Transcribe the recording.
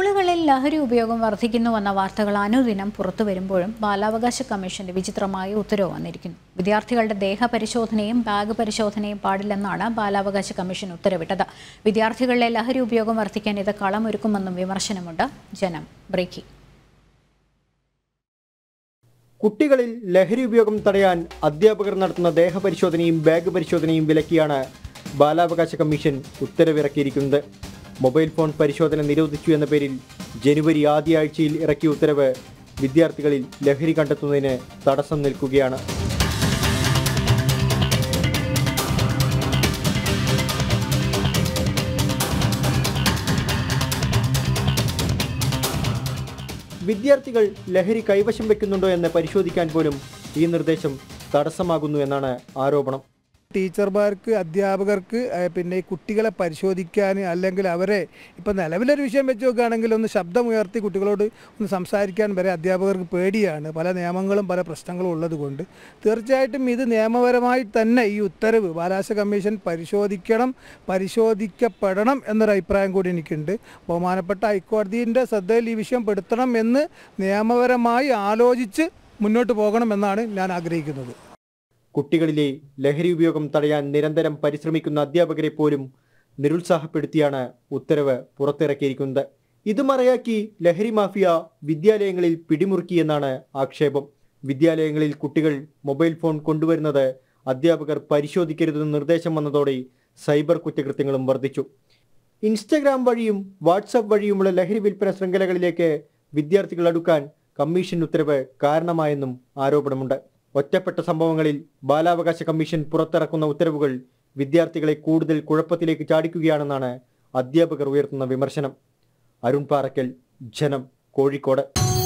സ്കൂളുകളിൽ ലഹരി ഉപയോഗം വർദ്ധിക്കുന്നുവെന്ന വാർത്തകൾ അനുദിനം പുറത്തു വരുമ്പോഴും ബാലാവകാശ കമ്മീഷന്റെ വിചിത്രമായ ഉത്തരവ് വന്നിരിക്കുന്നു വിദ്യാർത്ഥികളുടെ ദേഹപരിശോധനയും ബാഗ് പരിശോധനയും പാടില്ലെന്നാണ് ബാലാവകാശ കമ്മീഷൻ ഉത്തരവിട്ടത് വിദ്യാർത്ഥികളിലെ ലഹരി ഉപയോഗം വർദ്ധിക്കാൻ ഇത് കളമൊരുക്കുമെന്നും വിമർശനമുണ്ട് ജനം ബ്രേക്കി കുട്ടികളിൽ ലഹരി ഉപയോഗം തടയാൻ അധ്യാപകർ നടത്തുന്ന ദേഹപരിശോധനയും ബാഗ് പരിശോധനയും വിലക്കിയാണ് ബാലാവകാശ കമ്മീഷൻ ഉത്തരവിറക്കിയിരിക്കുന്നത് മൊബൈൽ ഫോൺ പരിശോധന നിരോധിച്ചു എന്ന പേരിൽ ജനുവരി ആദ്യ ആഴ്ചയിൽ ഇറക്കിയ ഉത്തരവ് വിദ്യാർത്ഥികളിൽ ലഹരി കണ്ടെത്തുന്നതിന് തടസ്സം നിൽക്കുകയാണ് വിദ്യാർത്ഥികൾ ലഹരി കൈവശം വെക്കുന്നുണ്ടോ എന്ന് പരിശോധിക്കാൻ പോലും ഈ നിർദ്ദേശം തടസ്സമാകുന്നു എന്നാണ് ആരോപണം ടീച്ചർമാർക്ക് അധ്യാപകർക്ക് ഏഹ്, പിന്നെ ഈ കുട്ടികളെ പരിശോധിക്കാൻ അല്ലെങ്കിൽ അവരെ ഇപ്പം നിലവിലൊരു വിഷയം വെച്ച് നോക്കുകയാണെങ്കിൽ ഒന്ന് ശബ്ദമുയർത്തി കുട്ടികളോട് ഒന്ന് സംസാരിക്കാൻ വരെ അധ്യാപകർക്ക് പേടിയാണ് പല നിയമങ്ങളും പല പ്രശ്നങ്ങളും ഉള്ളത് കൊണ്ട് തീർച്ചയായിട്ടും ഇത് നിയമപരമായി തന്നെ ഈ ഉത്തരവ് ബാലാശ കമ്മീഷൻ പരിശോധിക്കണം പരിശോധിക്കപ്പെടണം എന്നൊരു അഭിപ്രായം കൂടി എനിക്കുണ്ട് ബഹുമാനപ്പെട്ട ഹൈക്കോടതിൻ്റെ ശ്രദ്ധയിൽ ഈ വിഷയം പെടുത്തണം എന്ന് നിയമപരമായി ആലോചിച്ച് മുന്നോട്ട് പോകണമെന്നാണ് ഞാൻ ആഗ്രഹിക്കുന്നത് കുട്ടികളിലെ ലഹരി ഉപയോഗം തടയാൻ നിരന്തരം പരിശ്രമിക്കുന്ന അധ്യാപകരെ പോലും നിരുത്സാഹപ്പെടുത്തിയാണ് ഉത്തരവ് പുറത്തിറക്കിയിരിക്കുന്നത് ഇത് മറയാക്കി ലഹരി മാഫിയ വിദ്യാലയങ്ങളിൽ പിടിമുറുക്കിയെന്നാണ് ആക്ഷേപം വിദ്യാലയങ്ങളിൽ കുട്ടികൾ മൊബൈൽ ഫോൺ കൊണ്ടുവരുന്നത് അധ്യാപകർ പരിശോധിക്കരുതെന്ന് നിർദ്ദേശം വന്നതോടെ സൈബർ കുറ്റകൃത്യങ്ങളും വർദ്ധിച്ചു ഇൻസ്റ്റഗ്രാം വഴിയും വാട്സപ്പ് വഴിയുമുള്ള ലഹരി വിൽപ്പന ശൃംഖലകളിലേക്ക് വിദ്യാർത്ഥികൾ അടുക്കാൻ കമ്മീഷൻ ഉത്തരവ് കാരണമായെന്നും ആരോപണമുണ്ട് ഒറ്റപ്പെട്ട സംഭവങ്ങളിൽ ബാലാവകാശ കമ്മീഷൻ പുറത്തിറക്കുന്ന ഉത്തരവുകൾ വിദ്യാർത്ഥികളെ കൂടുതൽ കുഴപ്പത്തിലേക്ക് ചാടിക്കുകയാണെന്നാണ് അധ്യാപകർ ഉയർത്തുന്ന വിമർശനം അരുൺ പാറക്കൽ ജനം കോഴിക്കോട്